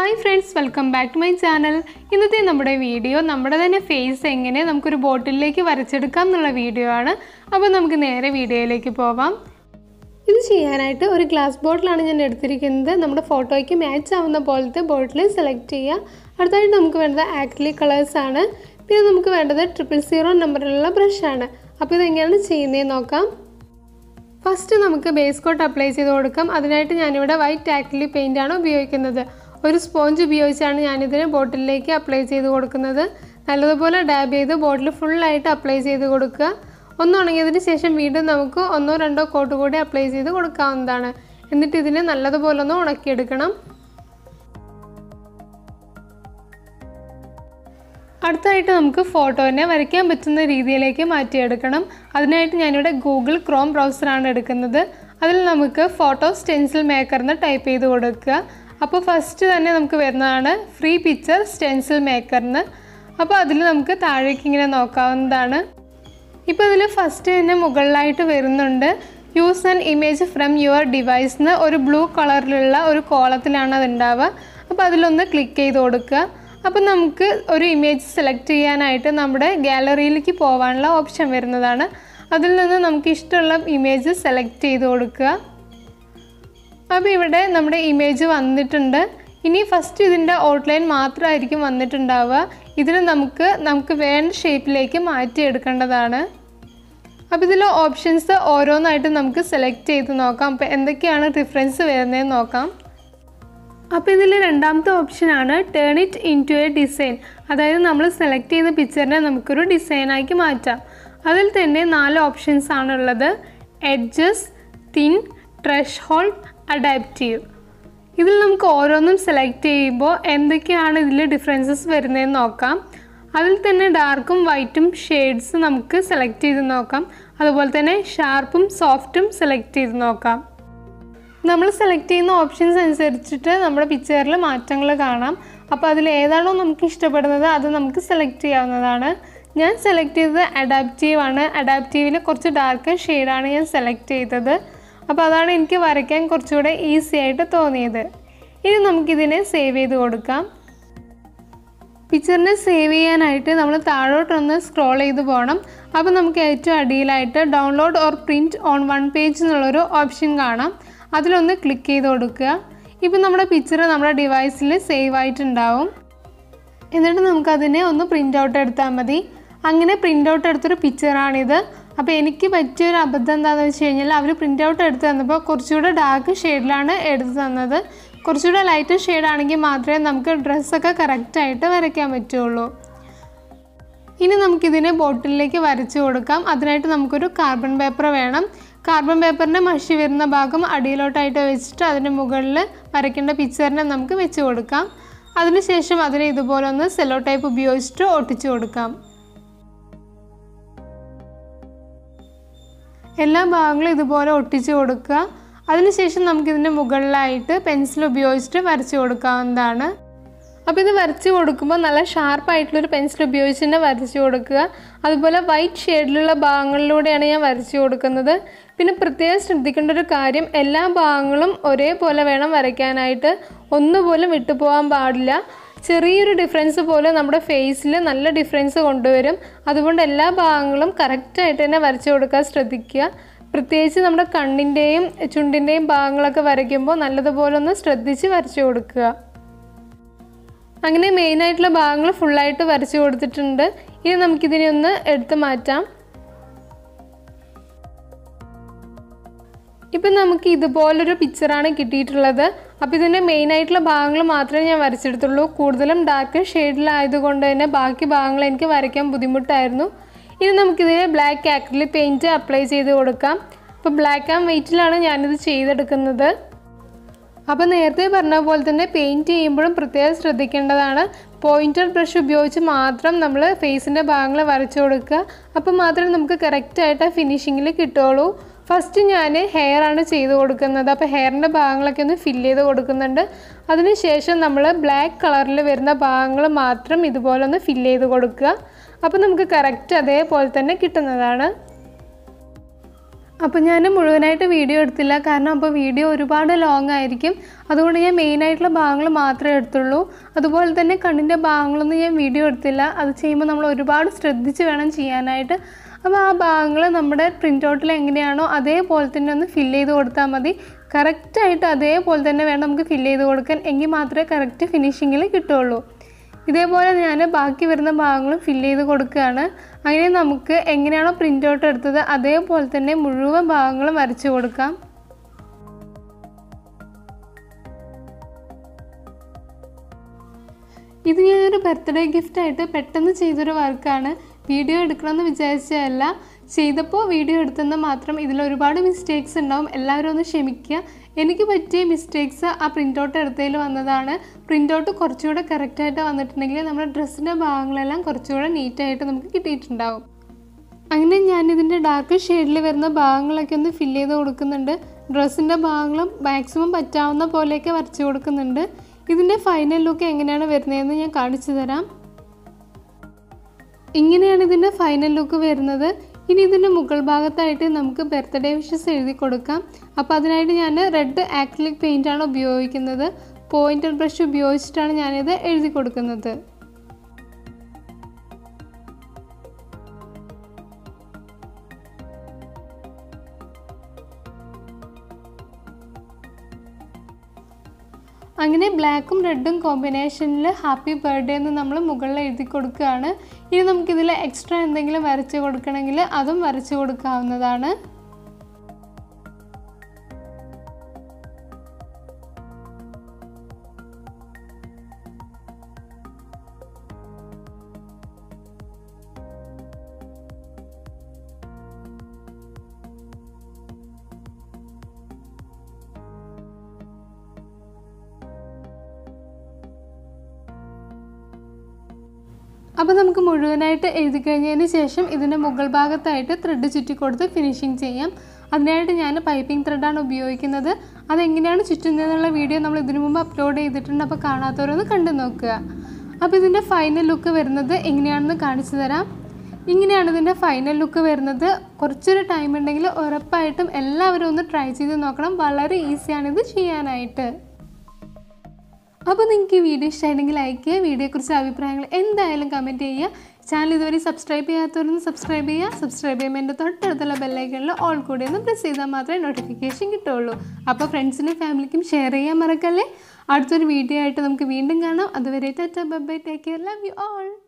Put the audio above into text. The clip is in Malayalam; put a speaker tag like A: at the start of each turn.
A: hi friends welcome back to my channel ഇന്നത്തെ നമ്മുടെ വീഡിയോ നമ്മുടെ തന്നെ ഫേസ് എങ്ങനെ നമുക്കൊരു ബോട്ടിലേക്ക് വരച്ചെടുക്കാം എന്നുള്ള വീഡിയോ ആണ് അപ്പോൾ നമുക്ക് നേരെ വീഡിയോയിലേക്ക് പോവാം ഇത് ചെയ്യാനായിട്ട് ഒരു ഗ്ലാസ് ബോട്ടിലാണ് ഞാൻ എടുത്തിരിക്കുന്നത് നമ്മുടെ ഫോട്ടോയ്ക്ക് മാച്ച് ആവുന്ന പോലത്തെ ബോട്ടിൽ സെലക്ട് ചെയ്യുക അടുത്തായിട്ട് നമുക്ക് വേണ്ടത് ആക്രിലിക് കളേഴ്സ് ആണ് പിന്നെ നമുക്ക് വേണ്ടത് ട്രിപ്പിൾ സീറോ നമ്പറിലുള്ള ബ്രഷാണ് അപ്പോൾ ഇതെങ്ങനെയാണ് ചെയ്യുന്നതെന്ന് നോക്കാം ഫസ്റ്റ് നമുക്ക് ബേസ് കോട്ട് അപ്ലൈ ചെയ്ത് കൊടുക്കാം അതിനായിട്ട് ഞാനിവിടെ വൈറ്റ് ആക്രിലിക് പെയിൻ്റ് ആണ് ഉപയോഗിക്കുന്നത് ഒരു സ്പോഞ്ച് ഉപയോഗിച്ചാണ് ഞാനിതിന് ബോട്ടിലേക്ക് അപ്ലൈ ചെയ്ത് കൊടുക്കുന്നത് നല്ലതുപോലെ ഡാബ് ചെയ്ത് ബോട്ടിൽ ഫുള്ളായിട്ട് അപ്ലൈ ചെയ്ത് കൊടുക്കുക ഒന്ന് ഉണങ്ങിയതിന് ശേഷം വീണ്ടും നമുക്ക് ഒന്നോ രണ്ടോ കോട്ട് കൂടി അപ്ലൈ ചെയ്ത് കൊടുക്കാവുന്നതാണ് എന്നിട്ട് ഇതിനെ നല്ലതുപോലെ ഒന്ന് ഉണക്കിയെടുക്കണം അടുത്തായിട്ട് നമുക്ക് ഫോട്ടോനെ വരയ്ക്കാൻ പറ്റുന്ന രീതിയിലേക്ക് മാറ്റിയെടുക്കണം അതിനായിട്ട് ഞാനിവിടെ ഗൂഗിൾ ക്രോം ബ്രൗസറാണ് എടുക്കുന്നത് അതിൽ നമുക്ക് ഫോട്ടോ സ്റ്റെൻസിൽ മേക്കർ എന്ന് ടൈപ്പ് ചെയ്ത് കൊടുക്കുക അപ്പോൾ ഫസ്റ്റ് തന്നെ നമുക്ക് വരുന്നതാണ് ഫ്രീ പിക്ചർ സ്റ്റെൻസിൽ മേക്കറിന് അപ്പോൾ അതിൽ നമുക്ക് താഴേക്ക് ഇങ്ങനെ നോക്കാവുന്നതാണ് ഇപ്പോൾ ഇതിൽ ഫസ്റ്റ് തന്നെ മുകളിലായിട്ട് വരുന്നുണ്ട് use an image from your ഡിവൈസിന് ഒരു ബ്ലൂ കളറിലുള്ള ഒരു കോളത്തിലാണ് അത് ഉണ്ടാവുക അപ്പോൾ അതിലൊന്ന് ക്ലിക്ക് ചെയ്ത് കൊടുക്കുക അപ്പോൾ നമുക്ക് ഒരു ഇമേജ് സെലക്ട് ചെയ്യാനായിട്ട് നമ്മുടെ ഗാലറിയിലേക്ക് പോകാനുള്ള ഓപ്ഷൻ വരുന്നതാണ് അതിൽ നിന്ന് നമുക്ക് ഇഷ്ടമുള്ള ഇമേജ് സെലക്ട് ചെയ്ത് കൊടുക്കുക അപ്പോൾ ഇവിടെ നമ്മുടെ ഇമേജ് വന്നിട്ടുണ്ട് ഇനി ഫസ്റ്റ് ഇതിൻ്റെ ഔട്ട്ലൈൻ മാത്രമായിരിക്കും വന്നിട്ടുണ്ടാവുക ഇതിന് നമുക്ക് നമുക്ക് വേണ്ട ഷേപ്പിലേക്ക് മാറ്റിയെടുക്കേണ്ടതാണ് അപ്പോൾ ഇതിൽ ഓപ്ഷൻസ് ഓരോന്നായിട്ട് നമുക്ക് സെലക്ട് ചെയ്ത് നോക്കാം അപ്പോൾ എന്തൊക്കെയാണ് ഡിഫറൻസ് വരുന്നതെന്ന് നോക്കാം അപ്പോൾ ഇതിൽ രണ്ടാമത്തെ ഓപ്ഷനാണ് turn it into a design അതായത് നമ്മൾ സെലക്ട് ചെയ്ത പിക്ചറിനെ നമുക്കൊരു ഡിസൈനാക്കി മാറ്റാം അതിൽ തന്നെ നാല് ഓപ്ഷൻസ് ആണുള്ളത് edges thin threshold adaptive ഇതിൽ നമുക്ക് ഓരോന്നും സെലക്ട് ചെയ്യുമ്പോൾ എന്തൊക്കെയാണ് ഇതിൽ ഡിഫറൻസസ് വരുന്നതെന്ന് നോക്കാം അതിൽ തന്നെ ഡാർക്കും വൈറ്റും ഷെയ്ഡ്സ് നമുക്ക് സെലക്ട് ചെയ്ത് നോക്കാം അതുപോലെ തന്നെ ഷാർപ്പും സോഫ്റ്റും സെലക്ട് ചെയ്ത് നോക്കാം നമ്മൾ സെലക്ട് ചെയ്യുന്ന ഓപ്ഷൻസ് അനുസരിച്ചിട്ട് നമ്മുടെ പിക്ചറിൽ മാറ്റങ്ങൾ കാണാം അപ്പോൾ അതിൽ ഏതാണോ നമുക്ക് ഇഷ്ടപ്പെടുന്നത് അത് നമുക്ക് സെലക്ട് ചെയ്യാവുന്നതാണ് ഞാൻ സെലക്ട് ചെയ്തത് അഡാപ്റ്റീവ് ആണ് അഡാപ്റ്റീവിൽ കുറച്ച് ഡാർക്ക് ഷെയ്ഡാണ് ഞാൻ സെലക്ട് ചെയ്തത് അപ്പോൾ അതാണ് എനിക്ക് വരയ്ക്കാൻ കുറച്ചുകൂടെ ഈസി ആയിട്ട് തോന്നിയത് ഇനി നമുക്കിതിനെ സേവ് ചെയ്ത് കൊടുക്കാം പിക്ചറിനെ സേവ് ചെയ്യാനായിട്ട് നമ്മൾ താഴോട്ടൊന്ന് സ്ക്രോൾ ചെയ്ത് പോകണം അപ്പോൾ നമുക്ക് ഏറ്റവും അടിയിലായിട്ട് download or print on one page എന്നുള്ളൊരു ഓപ്ഷൻ കാണാം അതിലൊന്ന് ക്ലിക്ക് ചെയ്ത് കൊടുക്കുക ഇപ്പം നമ്മുടെ പിക്ചർ നമ്മുടെ ഡിവൈസിൽ സേവ് ആയിട്ടുണ്ടാവും എന്നിട്ട് നമുക്കതിനെ ഒന്ന് പ്രിൻ്റ് ഔട്ട് എടുത്താൽ മതി അങ്ങനെ പ്രിൻ്റ് ഔട്ട് എടുത്തൊരു പിക്ചറാണിത് അപ്പോൾ എനിക്ക് പറ്റിയൊരു അബദ്ധം എന്താണെന്ന് വെച്ച് കഴിഞ്ഞാൽ അവർ പ്രിൻ്റ് ഔട്ട് എടുത്ത് തന്നപ്പോൾ കുറച്ചുകൂടെ ഡാർക്ക് ഷെയ്ഡിലാണ് എടുത്ത് തന്നത് കുറച്ചുകൂടെ ലൈറ്റ് ഷെയ്ഡാണെങ്കിൽ മാത്രമേ നമുക്ക് ഡ്രസ്സൊക്കെ കറക്റ്റായിട്ട് വരയ്ക്കാൻ പറ്റുള്ളൂ ഇനി നമുക്കിതിനെ ബോട്ടിലേക്ക് വരച്ചു കൊടുക്കാം അതിനായിട്ട് നമുക്കൊരു കാർബൺ പേപ്പർ വേണം കാർബൺ പേപ്പറിൻ്റെ മഷി വരുന്ന ഭാഗം അടിയിലോട്ടായിട്ട് വെച്ചിട്ട് അതിൻ്റെ മുകളിൽ വരയ്ക്കേണ്ട പിക്ചറിനെ നമുക്ക് വെച്ച് കൊടുക്കാം അതിനുശേഷം അതിനെ ഇതുപോലെ ഒന്ന് സെല്ലോ ടൈപ്പ് ഉപയോഗിച്ചിട്ട് ഒട്ടിച്ചു കൊടുക്കാം എല്ലാ ഭാഗങ്ങളും ഇതുപോലെ ഒട്ടിച്ചു കൊടുക്കുക അതിനുശേഷം നമുക്കിതിൻ്റെ മുകളിലായിട്ട് പെൻസിൽ ഉപയോഗിച്ചിട്ട് വരച്ചു കൊടുക്കാവുന്നതാണ് അപ്പോൾ ഇത് വരച്ച് കൊടുക്കുമ്പോൾ നല്ല ഷാർപ്പായിട്ടുള്ളൊരു പെൻസിൽ ഉപയോഗിച്ച് തന്നെ വരച്ച് കൊടുക്കുക അതുപോലെ വൈറ്റ് ഷെയ്ഡിലുള്ള ഭാഗങ്ങളിലൂടെയാണ് ഞാൻ വരച്ച് കൊടുക്കുന്നത് പിന്നെ പ്രത്യേകം ശ്രദ്ധിക്കേണ്ട ഒരു കാര്യം എല്ലാ ഭാഗങ്ങളും ഒരേപോലെ വേണം വരയ്ക്കാനായിട്ട് ഒന്നുപോലും വിട്ടുപോകാൻ പാടില്ല ചെറിയൊരു ഡിഫറൻസ് പോലും നമ്മുടെ ഫേസിൽ നല്ല ഡിഫറൻസ് കൊണ്ടുവരും അതുകൊണ്ട് എല്ലാ ഭാഗങ്ങളും കറക്റ്റായിട്ട് തന്നെ വരച്ച് കൊടുക്കാൻ ശ്രദ്ധിക്കുക പ്രത്യേകിച്ച് നമ്മുടെ കണ്ണിൻ്റെയും ചുണ്ടിൻ്റെയും ഭാഗങ്ങളൊക്കെ വരയ്ക്കുമ്പോൾ നല്ലതുപോലെ ഒന്ന് ശ്രദ്ധിച്ച് വരച്ചു കൊടുക്കുക അങ്ങനെ മെയിനായിട്ടുള്ള ഭാഗങ്ങൾ ഫുള്ളായിട്ട് വരച്ചു കൊടുത്തിട്ടുണ്ട് ഇനി നമുക്കിതിനെ ഒന്ന് എടുത്ത് മാറ്റാം ഇപ്പം നമുക്ക് ഇതുപോലൊരു പിക്ചറാണ് കിട്ടിയിട്ടുള്ളത് അപ്പോൾ ഇതിൻ്റെ മെയിനായിട്ടുള്ള ഭാഗങ്ങൾ മാത്രമേ ഞാൻ വരച്ചെടുത്തുള്ളൂ കൂടുതലും ഡാർക്ക് ഷെയ്ഡിലായതുകൊണ്ട് തന്നെ ബാക്കി ഭാഗങ്ങൾ എനിക്ക് വരയ്ക്കാൻ ബുദ്ധിമുട്ടായിരുന്നു ഇനി നമുക്കിതിനെ ബ്ലാക്ക് ആക്രിലിക് പെയിൻറ്റ് അപ്ലൈ ചെയ്ത് കൊടുക്കാം അപ്പോൾ ബ്ലാക്ക് ആൻഡ് വൈറ്റിലാണ് ഞാനിത് ചെയ്തെടുക്കുന്നത് അപ്പോൾ നേരത്തെ പറഞ്ഞ പോലെ തന്നെ പെയിൻറ്റ് ചെയ്യുമ്പോഴും പ്രത്യേകം ശ്രദ്ധിക്കേണ്ടതാണ് പോയിൻറ്റർ ബ്രഷ് ഉപയോഗിച്ച് മാത്രം നമ്മൾ ഫേസിൻ്റെ ഭാഗങ്ങൾ വരച്ചു കൊടുക്കുക അപ്പോൾ മാത്രമേ നമുക്ക് കറക്റ്റായിട്ട് ഫിനിഷിങ്ങിൽ കിട്ടുള്ളൂ ഫസ്റ്റ് ഞാൻ ഹെയർ ആണ് ചെയ്ത് കൊടുക്കുന്നത് അപ്പോൾ ഹെയറിൻ്റെ ഭാഗങ്ങളൊക്കെ ഒന്ന് ഫില്ല് ചെയ്ത് കൊടുക്കുന്നുണ്ട് അതിനുശേഷം നമ്മൾ ബ്ലാക്ക് കളറിൽ വരുന്ന ഭാഗങ്ങൾ മാത്രം ഇതുപോലെ ഒന്ന് ഫില്ല് ചെയ്ത് കൊടുക്കുക അപ്പോൾ നമുക്ക് കറക്റ്റ് അതേപോലെ തന്നെ കിട്ടുന്നതാണ് അപ്പോൾ ഞാൻ മുഴുവനായിട്ട് വീഡിയോ എടുത്തില്ല കാരണം അപ്പോൾ വീഡിയോ ഒരുപാട് ലോങ് ആയിരിക്കും അതുകൊണ്ട് ഞാൻ മെയിനായിട്ടുള്ള ഭാഗങ്ങൾ മാത്രമേ എടുത്തുള്ളൂ അതുപോലെ തന്നെ കണ്ണിൻ്റെ ഭാഗങ്ങളൊന്നും ഞാൻ വീഡിയോ എടുത്തില്ല അത് ചെയ്യുമ്പോൾ നമ്മൾ ഒരുപാട് ശ്രദ്ധിച്ച് വേണം ചെയ്യാനായിട്ട് അപ്പോൾ ആ ഭാഗങ്ങൾ നമ്മുടെ പ്രിൻ്റ് ഔട്ടിൽ എങ്ങനെയാണോ അതേപോലെ തന്നെ ഒന്ന് ഫില്ല് ചെയ്ത് കൊടുത്താൽ മതി കറക്റ്റായിട്ട് അതേപോലെ തന്നെ വേണം നമുക്ക് ഫില്ല് ചെയ്ത് കൊടുക്കാൻ എങ്കിൽ മാത്രമേ കറക്റ്റ് ഫിനിഷിങ്ങിൽ കിട്ടുള്ളൂ ഇതേപോലെ ഞാൻ ബാക്കി വരുന്ന ഭാഗങ്ങളും ഫില്ല് ചെയ്ത് കൊടുക്കുകയാണ് അങ്ങനെ നമുക്ക് എങ്ങനെയാണോ പ്രിൻ്റ് ഔട്ട് എടുത്തത് അതേപോലെ തന്നെ മുഴുവൻ ഭാഗങ്ങളും വരച്ചു കൊടുക്കാം ഇത് ഞാനൊരു ബർത്ത്ഡേ ഗിഫ്റ്റായിട്ട് പെട്ടെന്ന് ചെയ്തൊരു വർക്കാണ് വീഡിയോ എടുക്കണമെന്ന് വിചാരിച്ചതല്ല ചെയ്തപ്പോൾ വീഡിയോ എടുത്തെന്ന് മാത്രം ഇതിൽ ഒരുപാട് മിസ്റ്റേക്സ് ഉണ്ടാവും എല്ലാവരും ഒന്ന് ക്ഷമിക്കുക എനിക്ക് പറ്റിയ മിസ്റ്റേക്സ് ആ പ്രിൻ്റ് ഔട്ട് എടുത്തതിൽ വന്നതാണ് പ്രിൻ്റ് ഔട്ട് കുറച്ചുകൂടെ കറക്റ്റായിട്ട് വന്നിട്ടുണ്ടെങ്കിൽ നമ്മുടെ ഡ്രസ്സിൻ്റെ ഭാഗങ്ങളെല്ലാം കുറച്ചുകൂടെ നീറ്റായിട്ട് നമുക്ക് കിട്ടിയിട്ടുണ്ടാവും അങ്ങനെ ഞാനിതിൻ്റെ ഡാർക്ക് ഷെയ്ഡിൽ വരുന്ന ഭാഗങ്ങളൊക്കെ ഒന്ന് ഫില്ല് ചെയ്ത് കൊടുക്കുന്നുണ്ട് ഡ്രസ്സിൻ്റെ ഭാഗങ്ങളും മാക്സിമം പറ്റാവുന്ന പോലെയൊക്കെ വരച്ച് കൊടുക്കുന്നുണ്ട് ഇതിൻ്റെ ഫൈനൽ ലുക്ക് എങ്ങനെയാണ് വരുന്നതെന്ന് ഞാൻ കാണിച്ചു തരാം ഇങ്ങനെയാണ് ഇതിൻ്റെ ഫൈനൽ ലുക്ക് വരുന്നത് ഇനി ഇതിൻ്റെ മുകൾ ഭാഗത്തായിട്ട് നമുക്ക് ബർത്ത്ഡേ വിഷസ് എഴുതി കൊടുക്കാം അപ്പോൾ അതിനായിട്ട് ഞാൻ റെഡ് ആക്രിലിക് പെയിൻ്റാണ് ഉപയോഗിക്കുന്നത് പോയിൻ്റർ ബ്രഷ് ഉപയോഗിച്ചിട്ടാണ് ഞാനിത് എഴുതി കൊടുക്കുന്നത് അങ്ങനെ ബ്ലാക്കും റെഡും കോമ്പിനേഷനിൽ ഹാപ്പി ബർത്ത്ഡേ എന്ന് നമ്മൾ മുകളിൽ എഴുതി കൊടുക്കുകയാണ് ഇനി നമുക്കിതിൽ എക്സ്ട്രാ എന്തെങ്കിലും വരച്ച് കൊടുക്കണമെങ്കിൽ അതും വരച്ച് കൊടുക്കാവുന്നതാണ് അപ്പോൾ നമുക്ക് മുഴുവനായിട്ട് എഴുതി കഴിഞ്ഞതിന് ശേഷം ഇതിൻ്റെ മുകൾ ഭാഗത്തായിട്ട് ത്രെഡ് ചുറ്റി കൊടുത്ത് ഫിനിഷിങ് ചെയ്യാം അതിനായിട്ട് ഞാൻ പൈപ്പിംഗ് ത്രെഡാണ് ഉപയോഗിക്കുന്നത് അതെങ്ങനെയാണ് ചുറ്റുന്നതെന്നുള്ള വീഡിയോ നമ്മൾ ഇതിനു മുമ്പ് അപ്ലോഡ് ചെയ്തിട്ടുണ്ട് അപ്പോൾ കാണാത്തവരൊന്ന് കണ്ടു നോക്കുക അപ്പോൾ ഇതിൻ്റെ ഫൈനൽ ലുക്ക് വരുന്നത് എങ്ങനെയാണെന്ന് കാണിച്ചു തരാം ഇങ്ങനെയാണ് ഇതിൻ്റെ ഫൈനൽ ലുക്ക് വരുന്നത് കുറച്ചൊരു ടൈം ഉണ്ടെങ്കിൽ ഉറപ്പായിട്ടും എല്ലാവരും ഒന്ന് ട്രൈ ചെയ്ത് നോക്കണം വളരെ ഈസിയാണ് ഇത് ചെയ്യാനായിട്ട് അപ്പോൾ നിങ്ങൾക്ക് ഈ വീഡിയോ ഇഷ്ടമായിട്ടുണ്ടെങ്കിൽ ലൈക്ക് ചെയ്യുക വീഡിയോയെക്കുറിച്ച് അഭിപ്രായങ്ങൾ എന്തായാലും കമൻറ്റ് ചെയ്യുക ചാനൽ ഇതുവരെ സബ്സ്ക്രൈബ് ചെയ്യാത്തവരൊന്ന് സബ്സ്ക്രൈബ് ചെയ്യുക സബ്സ്ക്രൈബ് ചെയ്യുമ്പോൾ എൻ്റെ തൊട്ടടുത്തുള്ള ബെല്ലൈക്കണിൽ ഓൾ കൂടി ഒന്ന് പ്രസ് ചെയ്താൽ മാത്രമേ നോട്ടിഫിക്കേഷൻ കിട്ടുള്ളൂ അപ്പോൾ ഫ്രണ്ട്സിനും ഫാമിലിക്കും ഷെയർ ചെയ്യാൻ മറക്കല്ലേ അടുത്തൊരു വീഡിയോ ആയിട്ട് നമുക്ക് വീണ്ടും കാണാം അതുവരെ tata bye take care love you all